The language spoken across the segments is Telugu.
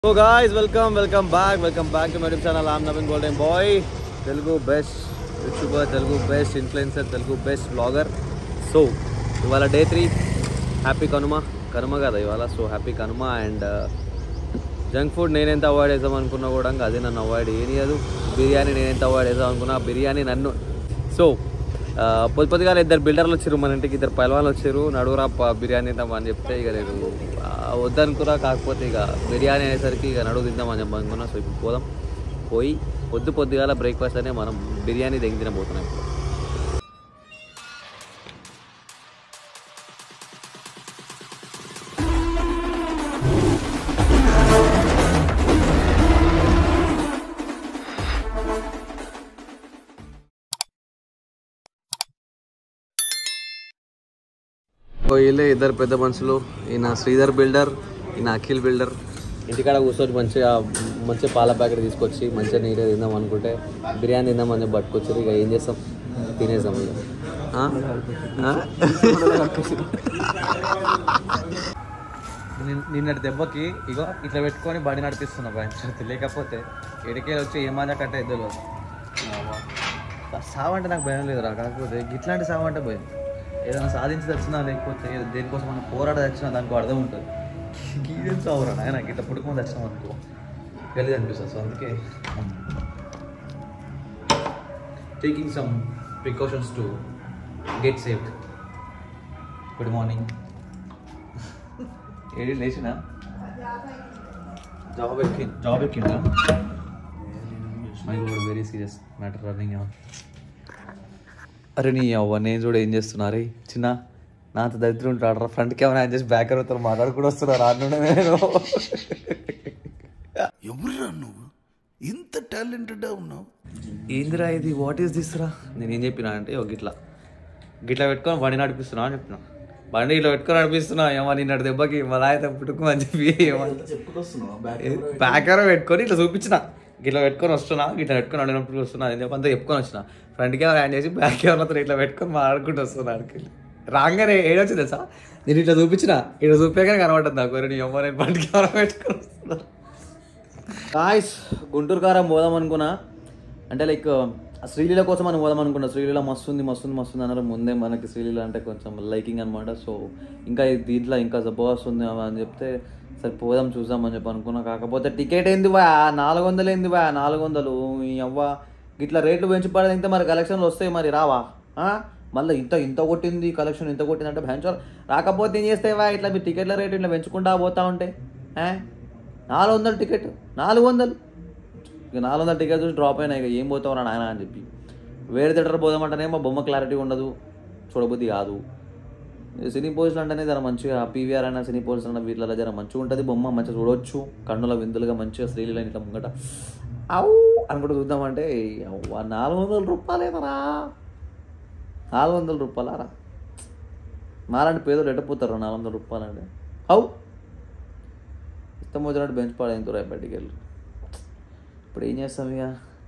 So guys welcome welcome back welcome back to my channel am Naveen golden boy Telugu best YouTuber Telugu best influencer Telugu best blogger so ఇవాళ day three happy Kanuma Kanuma కదా ఇవాళ so happy Kanuma and junk food నేనెంత అవాయిడ్ చేద్దాం అనుకున్నా కూడా ఇంకా అది నన్ను అవాయిడ్ చేయనియదు బిర్యానీ నేనెంత అవాయిడ్ చేద్దాం అనుకున్నా ఆ బిర్యానీ నన్ను సో పొద్దు పొద్దుగా ఇద్దరు బిల్డర్లు వచ్చారు మన ఇంటికి ఇద్దరు పైలవాళ్ళు వచ్చారు నడుగురా ప- బిర్యానీ తిందామని చెప్తే ఇక నేను ఆ, వద్దనుకున్నా కాకపోతే ఇక బిర్యానీ అనేసరికి ఇక నడుగు తిందామని చెప్పి అనుకున్నా సో ఇప్పుడు పోదాం పోయి పొద్దు పొద్దుగాల బ్రేక్ఫాస్ట్ అనే మనం బిర్యానీ దగ్గర తినబోతున్నాం ఇప్పుడు సో వీళ్ళే ఇద్దరు పెద్ద మనుషులు ఈయన శ్రీధర్ బిల్డర్ ఈయన అఖిల్ బిల్డర్ ఇంటికాడ కూర్చొని మంచిగా మంచిగా పాల ప్యాకెట్ తీసుకొచ్చి మంచిగా నీట్గా తిందాం అనుకుంటే బిర్యానీ తిందామని చెప్పి పట్టుకొచ్చారు ఇక ఏం చేస్తాం తినేసాం ఇక ఆ? ఆ? నిన్- నిన్నటి దెబ్బకి ఇగో ఇట్లా పెట్టుకొని బండి నడిపిస్తున్నా భయం లేకపోతే ఎడికేలు వచ్చి ఏమాజా కట్టే ఇద్దరు సావు అంటే నాకు భయం లేదురా కాకపోతే ఇట్లాంటి సావు అంటే భయం ఏదైనా సాధించి తెచ్చినా లేకపోతే ఏదో దేనికోసం మనం పోరాట తెచ్చినా దానికి అర్థం ఉంటుంది గీదేం సావురా నాయన ఇట్లా పుట్టుకొని తెచ్చినాం అనుకో గలీజ్ అనిపిస్తుంది సో అందుకే taking some precautions to get saved good morning ఏడి లేచిన జాబ్ ఎక్కి జాబ్ ఎక్కిందా మై కూడా వెరీ సీరియస్ మ్యాటర్ రన్నింగ్ అరే నీ అవ్వ నేను చూడ ఏం చేస్తున్నారే చిన్న నాతో దరిద్రం ఉంటాడు ఫ్రంట్ కెమెరా ఆన్ చేసి బ్యాక్ కెమెరాతో మాట్లాడుకుంటూ వస్తున్నారు అన్నుండే నేను ఎవరురా నువ్వు ఇంత టాలెంటెడ్ ఉన్నావు ఏందిరా ఇది వాట్ ఈస్ దిస్ రా నేను ఏం చెప్పినా అంటే ఒక గిట్లా గిట్లా పెట్టుకొని బండి నడిపిస్తున్నా అని చెప్పిన బండి ఇట్లా పెట్టుకొని నడిపిస్తున్నా ఏమో నిన్నటి దెబ్బకి మళ్ళా అయితే పుట్టుకు అని చెప్పి ఏమో బ్యాక్ కెమెరా పెట్టుకొని ఇట్లా చూపించిన ఇట్లా పెట్టుకొని వస్తున్నా ఇట్లా పెట్టుకొని అడిగినప్పుడు వస్తున్నా అని చెప్పి అంతా చెప్పుకొని వచ్చిన ఫ్రంట్ కెమెరా ఆన్ చేసి బ్యాక్ కెమెరాతో ఇట్లా పెట్టుకొని మాట్లాడుకుంటూ వస్తున్నా అడికి రాగానే ఏడొచ్చింది తెలుసా నేను ఇట్లా చూపించిన ఇట్లా చూపాకనే కనబడ్డది నాకు ఎవరు నీ అమ్మ నేను ఫ్రంట్ కెమెరా పెట్టుకొని వస్తున్నా గాయస్ గుంటూరు కారం పోదాం అనుకున్నా అంటే లైక్ శ్రీలీల కోసం మనం పోదాం అనుకున్నా శ్రీలీల మస్తుంది మస్తుంది మస్తుంది అన్నారు ముందే మనకి శ్రీలీల అంటే కొంచెం లైకింగ్ అనమాట సో ఇంకా ఇది దీంట్లో ఇంకా జబర్దస్త్ ఉంది అని చెప్తే సరే పోదాం చూద్దాం అని చెప్పి అనుకున్నా కాకపోతే టికెట్ ఏంది బా నాలుగు వందలు ఏంది బా నాలుగు వందలు ఈ అవ్వ ఇట్లా రేట్లు పెంచి పడేది మరి కలెక్షన్లు వస్తాయి మరి రావా ఆ? మళ్ళీ ఇంత ఇంత కొట్టింది కలెక్షన్ ఇంత కొట్టింది అంటే భయంచోర్ రాకపోతే ఏం చేస్తావా ఇట్లా మీ టికెట్ల రేటు ఇట్లా పెంచుకుంటా పోతా ఉంటే ఆ? నాలుగు వందలు టికెట్ నాలుగు వందలు ఇక నాలుగు వందల టికెట్ చూసి డ్రాప్ అయినా ఇక ఏం పోతావురా నాయన అని చెప్పి వేరే థియేటర్ పోదామంటేనేమో బొమ్మ క్లారిటీ ఉండదు చూడబుద్ధి కాదు ఈ సినీ పోస్టులు అంటేనే జర మంచిగా పీవీఆర్ అయినా సినీ పోస్టులు అన్న వీటిలో జర మంచిగా ఉంటుంది బొమ్మ మంచిగా చూడొచ్చు కన్నుల విందులుగా మంచిగా స్త్రీలు ఇట్లా ముంగట అవు అనుకుంటూ చూద్దామంటే అవ్వ, నాలుగు వందల రూపాయలేదరా నాలుగు వందల రూపాయలారా మాలాంటి పేదలు ఎట్టపోతారు నాలుగు వందల రూపాయలు అంటే అవు ఇష్టం వచ్చినట్టు బెంచ్ పాడైంది తురా బయటికి వెళ్ళి ఇప్పుడు ఏం చేస్తాం ఇక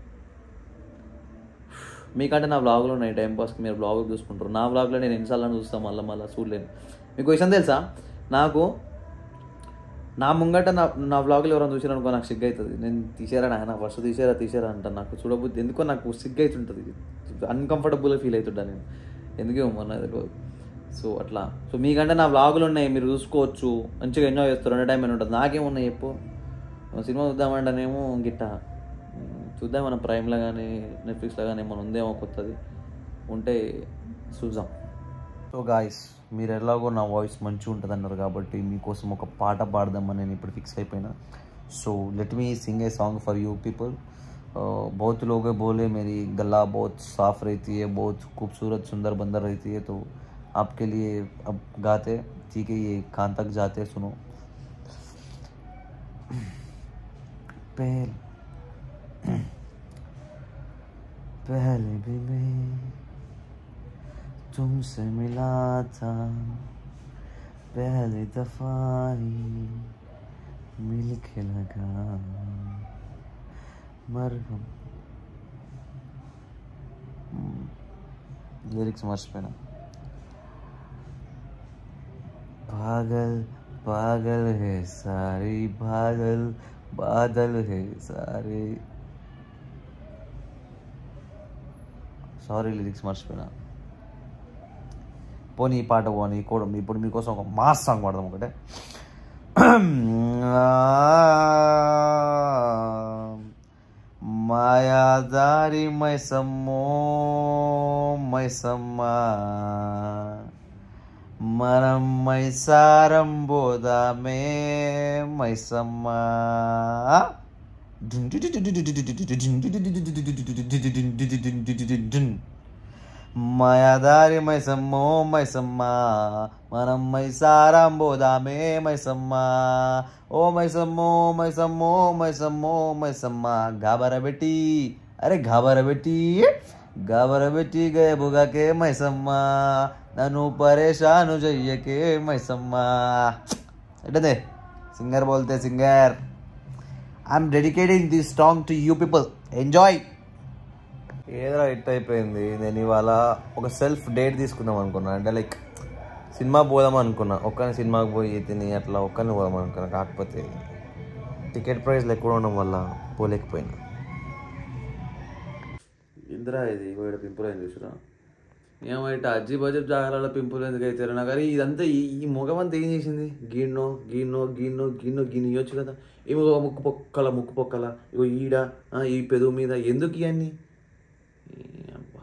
మీకంటే నా బ్లాగులు ఉన్నాయి టైం పాస్కి మీరు బ్లాగ్ చూసుకుంటారు నా బ్లాగ్లో నేను ఎన్నిసార్లు చూస్తాను మళ్ళీ మళ్ళీ చూడలేను మీకు విషయం తెలుసా నాకు నా ముంగట నా నా బ్లాగులు ఎవరైనా చూసారు అనుకో నాకు సిగ్గు అవుతుంది నేను తీసారా నాయన ఫస్ట్ తీసారా తీసారా అంట నాకు చూడబుద్ధి ఎందుకో నాకు సిగ్గు అవుతుంటుంది అన్కంఫర్టబుల్గా ఫీల్ అవుతుంటా నేను ఎందుకే మొన్న తెలియదు సో అట్లా సో మీకంటే నా బ్లాగులు ఉన్నాయి మీరు చూసుకోవచ్చు మంచిగా ఎంజాయ్ చేస్తారు ఎంటర్టైన్మెంట్ ఉంటుంది నాకేమున్నాయి చెప్పు సినిమా చూద్దామంటేనేమో గిట్ట ఉమ్, చూద్దాం మన ప్రైమ్లో కానీ నెట్ఫ్లిక్స్లో కానీ ఏమైనా ఉందేమో కొత్తది ఉంటే చూద్దాం సో గాయస్ మీరు ఎలాగో నా వాయిస్ మంచిగా ఉంటుంది అన్నారు కాబట్టి మీకోసం ఒక పాట పాడదామని నేను ఇప్పుడు ఫిక్స్ అయిపోయినా so let me sing a song for you people बहुत लोग बोले मेरी गला बहुत साफ रहती है बहुत खूबसूरत सुंदर बंदर रहती है तो आपके लिए अब गाते ठीक है ये कान तक जाते सुनो पहले पहले भी मैं तुमसे मिला था पहली दफा ही मिल के लगा मरहम లిరిక్స్ మర్చిపోయినా पागल पागल है सारी पागल బాధలు హే సారీ సారీ లిరిక్స్ మర్చిపోయినా పోనీ ఈ పాట పోనీ కూడా ఇప్పుడు మీకోసం ఒక మాస్ సాంగ్ పాడదాం ఒకటే మాయాదారి మైసమ్మో మైసమ్మా మనం మైసారం బోదామే మైసమ్మా మాయాదారి మైసమ్మో మైసమ్మా మనం మైసారం బోదామే మైసమ్మా ఓ మైసమ్మో మైసమ్మో మైసమ్మో మైసమ్మా గాబరబెట్టి అరే గాబరబెట్టి గాబరబెట్టి గయబుగాకే మైసమ్మా నన్ను పరేషాను చెయ్యకే మైసమ్మా ఎట్టదే సింగర్ బోల్తే singer I'm dedicating this song to you people enjoy ఏదైనా హిట్ అయిపోయింది నేను ఇవాళ ఒక సెల్ఫ్ డేట్ తీసుకుందాం అనుకున్నా అంటే లైక్ సినిమా పోదాం అనుకున్నా ఒక్కని సినిమాకి పోయి తిని అట్లా ఒక్కరిని పోదాం అనుకున్నా కాకపోతే టికెట్ ప్రైస్లు ఎక్కువ ఉండడం వల్ల పోలేకపోయినా ఇందిరా ఇది ఇక్కడ పింపుల్ అయింది చూసురా ఏమైతే అజ్జి బజెట్ జాగాలలో పింపుల్ ఎందుకు అయితే నాకు కానీ ఇదంతా ఈ ఈ మొగం అంతా ఏం చేసింది గిన్నో గిన్నో గిన్నో గిన్నో గిన్నె ఇవ్వచ్చు కదా ఏమో ముక్కు పొక్కల ముక్కు పొక్కల ఇగో ఈడ ఆ, ఈ పెదవు మీద ఎందుకు ఇవన్నీ ఈ అబ్బా.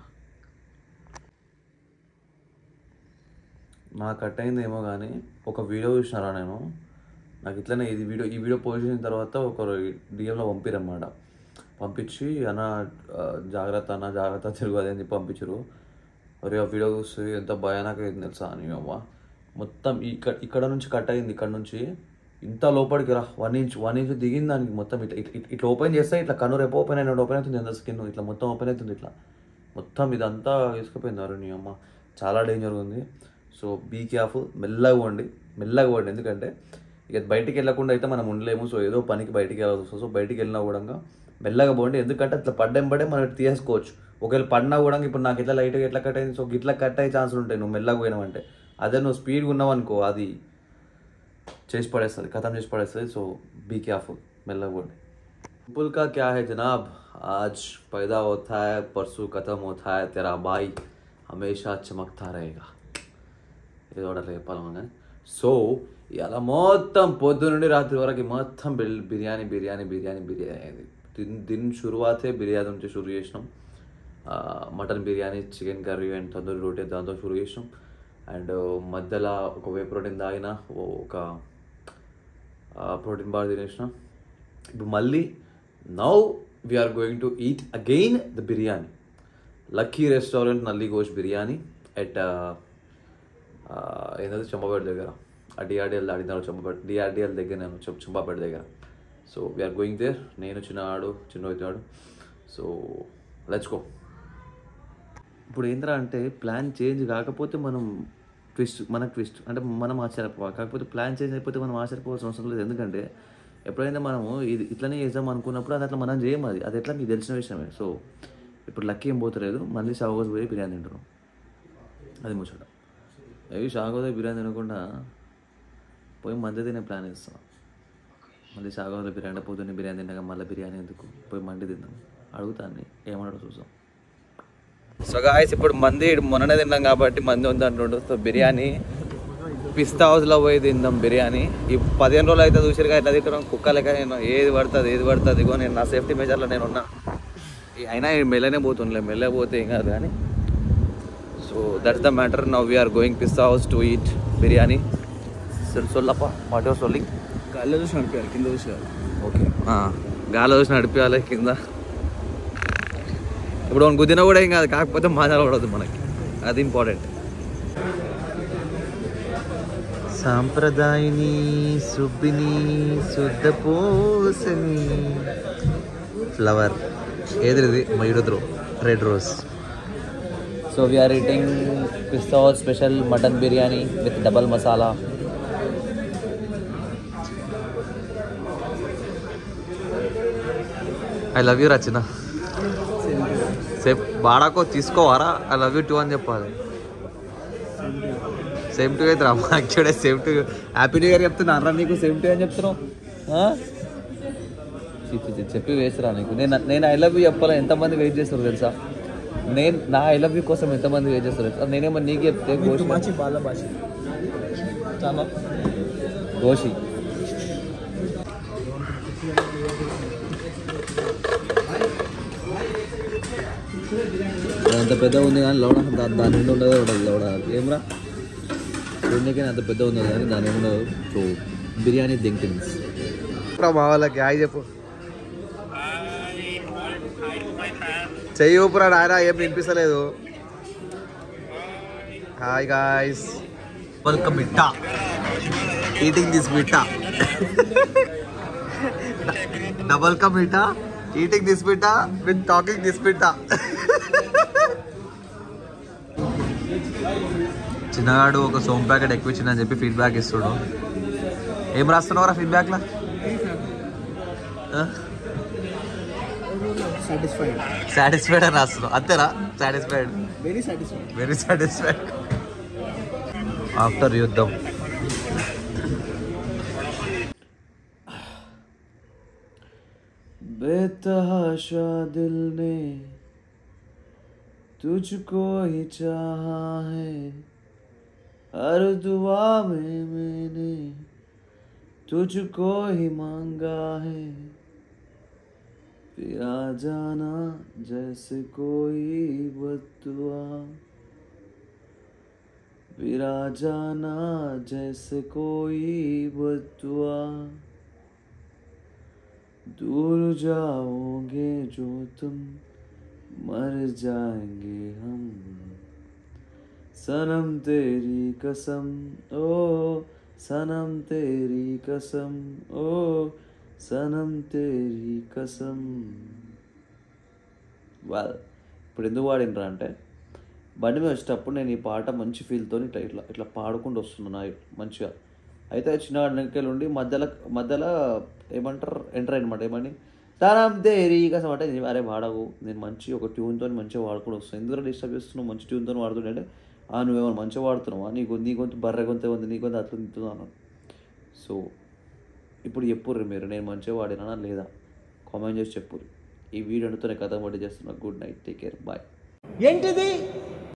నాకు కట్ అయింది ఏమో కానీ ఒక వీడియో చూసినారా నేను నాకు ఇట్లనే ఇది వీడియో ఈ వీడియో పోస్ట్ చేసిన తర్వాత ఒకరు డిఎంలో పంపిరన్నమాట పంపించి అన్న ఆ, జాగ్రత్త అన్న జాగ్రత్త తిరుగు అదే అని చెప్పి పంపించారు మరి ఆ వీడియో చూస్తే ఎంత భయానక అయింది తెలుసా అని అమ్మ మొత్తం ఇక్కడ ఇక్కడ నుంచి కట్ అయింది ఇక్కడ నుంచి ఇంత లోపలికి రా వన్ ఇంచ్ వన్ ఇంచ్ దిగింది దానికి మొత్తం ఇట్లా ఇట్లా ఇట్లా ఓపెన్ చేస్తే ఇట్లా కన్ను రేపు ఓపెన్ అయినప్పుడు ఓపెన్ అవుతుంది ఎంత స్కిన్ ఇట్లా మొత్తం ఓపెన్ అవుతుంది ఇట్లా మొత్తం ఇదంతా తీసుకుపోయింది అరే నీ అమ్మ చాలా డేంజర్ ఉంది సో బీ కేర్ఫుల్ మెల్లగా పోండి మెల్లగా పోండి ఎందుకంటే ఇక బయటికి వెళ్ళకుండా అయితే మనం ఉండలేము సో ఏదో పనికి బయటికి వెళ్ళాల్సి వస్తుంది సో బయటికి వెళ్ళినా కూడా మెల్లగా పోండి ఎందుకంటే అట్లా పడ్డంబడే మనం తీసుకోవచ్చు ఒకవేళ పడినా కూడా ఇప్పుడు నాకు ఇట్లా లైట్గా ఎట్లా కట్ అయింది సో ఇట్లా కట్ అయ్యే ఛాన్సులు ఉంటాయి నువ్వు మెల్లగా పోయినావంటే అదే నువ్వు స్పీడ్గా ఉన్నావు అనుకో అది చేసి పడేస్తుంది ఖతం చేసి పడేస్తుంది సో బీ కేర్ఫుల్ మెల్లగా పోండి पुल का क्या है जनाब आज पैदा होता है परसों खत्म होता है तेरा भाई हमेशा चमकता रहेगा ఏదో ఒకటి అట్లా చెప్పాలి మనం కానీ సో ఇలా మొత్తం పొద్దు నుండి రాత్రి వరకు మొత్తం బిల్- బిర్యానీ బిర్యానీ బిర్యానీ బిర్యానీ అయింది దిన్ దిన్ షురువాతే బిర్యానీ నుంచి షురు చేసినాం ఆ, mutton biryani chicken curry and tandoori roti దాంతో షురు చేసినాం అండ్ మధ్యలో ఒక వే ప్రోటీన్ తాగిన ఓ- ఒక ప్రోటీన్ బార్ తినేసిన ఇప్పుడు మళ్ళీ now we are going to eat again the biryani lucky restaurant nalli gosht biryani at ఏంటంటే చెంపపేట దగ్గర ఆ డిఆర్డిఎల్ దాడినారు చెంపపేట డిఆర్డిఎల్ దగ్గర నేను చెం చెంపాపేట దగ్గర సో వీఆర్ గోయింగ్ దేర్ నేను చిన్నవాడు చిన్న అవుతాడు సో లెట్స్ గో ఇప్పుడు ఏంద్రా అంటే ప్లాన్ చేంజ్ కాకపోతే మనం ట్విస్ట్ మన ట్విస్ట్ అంటే మనం ఆశ్చర్యపోవాలి కాకపోతే ప్లాన్ చేంజ్ అయిపోతే మనం ఆశ్చర్యపోవాల్సిన అవసరం లేదు ఎందుకంటే ఎప్పుడైనా మనము ఇది ఇట్లనే చేద్దాం అనుకున్నప్పుడు అది అట్లా మనం చేయం అది అది ఎట్లా మీకు తెలిసిన విషయమే సో ఇప్పుడు లక్కీ ఏం పోతలేదు మళ్ళీ షాగోస్ పోయి బిర్యానీ తింటున్నాం అది ముచ్చట అవి షాగోస్ బిర్యానీ తినకుండా పోయి మంది తినే ప్లాన్ వేస్తాం మళ్ళీ షాగోస్ బిర్యానీ పొద్దున్నే బిర్యానీ తిన్నాక మళ్ళీ బిర్యానీ ఎందుకు పోయి మండి తిందాం అడుగుతాను ఏమన్నాడో చూసాం సో గాయస్ ఇప్పుడు మంది మొన్ననే తిన్నాం కాబట్టి మంది ఉంది అంటుండు సో బిర్యానీ పిస్తా హౌస్లో పోయి తిందాం బిర్యానీ ఈ పదిహేను రోజులు అయితే చూసిరుగా ఎట్లా తింటున్నాం కుక్క లెక్క నేను ఏది పడుతుంది ఏది పడుతుంది ఇగో నేను నా సేఫ్టీ మెజర్లో నేను ఉన్నా ఈ అయినా ఈ మెల్లనే పోతుండలే మెల్ల పోతే ఏం కాదు కానీ so that's the matter now we are going Pista House to eat biryani సొల్లప్ప వాట్ యువర్ సొల్లింగ్ గాల్లో చూసి నడిపారు కింద చూసారు ఓకే గాలి వచ్చి నడిపించాలి కింద ఇప్పుడు వన్ గుద్దిన కూడా ఏం కాదు కాకపోతే మాజాలు పడదు మనకి అది ఇంపార్టెంట్ సాంప్రదాయని సుబ్బిని శుద్ధ పూసని ఫ్లవర్ ఏది ఇది మయూరుద్రు red rose so we are eating Pista special mutton biryani with double masala I love you Rachana same బాడాకో తీసుకోవారా ఐ లవ్ యూ టూ అని చెప్పాలి సేమ్ టూ అయితే రా యాక్చువల్గా same too happy new year చెప్తున్నా రా నీకు సేమ్ టూ అని చెప్తున్నావు ఆ? చి, చి, చి, చెప్పి వేసిరా నీకు నేను నేను ఐ లవ్ యూ చెప్పాలా ఎంతమంది వెయిట్ చేస్తారు తెలుసా నేను నా ఐ లవ్ యూ కోసం ఎంతమంది వెయిట్ చేస్తారు తెలుసా నేనేమో నీకు చెప్తే గోషి మంచి బాల భాష చాలా గోషి అంత పెద్ద ఉంది కానీ లౌడ దా- దాని నిండా ఉండదు ఉండదు లౌడ ఏమరా చూడడానికి అంత పెద్ద ఉంది కానీ దాని నిండా ఉండదు సో బిర్యానీ దింకిన్స్ మా వాళ్ళకి హాయ్ చెప్పు చెయ్యి ఊపురా నాయన ఏం వినిపిస్తలేదు హాయ్ గాయస్ వెల్కమ్ మిట్టా ఈటింగ్ దిస్ మిట్టా డబల్ కా మిట్టా ఈటింగ్ దిస్ మిట్టా విత్ టాకింగ్ దిస్ మిట్టా చిన్నగాడు ఒక సోమ్ ప్యాకెట్ ఎక్కువ ఇచ్చిందని చెప్పి ఫీడ్బ్యాక్ ఇస్తుడు ఏం రాస్తున్నావురా ఫీడ్బ్యాక్లా సాటిస్ఫైడ్ సాటిస్ఫైడ్ అని రాస్తున్నావు అంతేనా satisfied very satisfied very satisfied after యుద్ధం बेतहाशा दिल ने तुझको ही चाहा है हर दुआ में मैंने तुझको ही मांगा है फिर आ जाना जैसे कोई बदुआ फिर आ जाना जैसे कोई बदुआ दूर जाओगे जो तुम मर जाएंगे हम सनम तेरी कसम ओ सनम तेरी कसम ओ సనం తేరీ కసం వాళ్ళు ఇప్పుడు ఎందుకు పాడినరా అంటే బండి మీద వచ్చేటప్పుడు నేను ఈ పాట మంచి ఫీల్తో ఇట్లా ఇట్లా ఇట్లా పాడుకుంటూ వస్తున్నాను మంచిగా అయితే చిన్న వెనకాల ఉండి మధ్యలో మధ్యలో ఏమంటారు ఎంటర్ అనమాట ఏమని సనం తేరీ కసం అంటే నేను అరే పాడవు నేను మంచి ఒక ట్యూన్తో మంచిగా వాడుకుంటూ వస్తాను ఎందుకు డిస్టర్బ్ చేస్తున్నావు మంచి ట్యూన్తో వాడుతుంటే అంటే ఆ నువ్వేమైనా మంచిగా వాడుతున్నావా నీ గొంతు నీ గొంతు బర్రె గొంతే ఉంది నీ గొంతు అట్లా తింటున్నాను అన్నాను సో ఇప్పుడు చెప్పుర్రి మీరు నేను మంచిగా వాడినా లేదా కామెంట్ చేసి చెప్పుర్రి ఈ వీడియోతో కథ పట్టి చేస్తున్నా good night take care bye ఏంటిది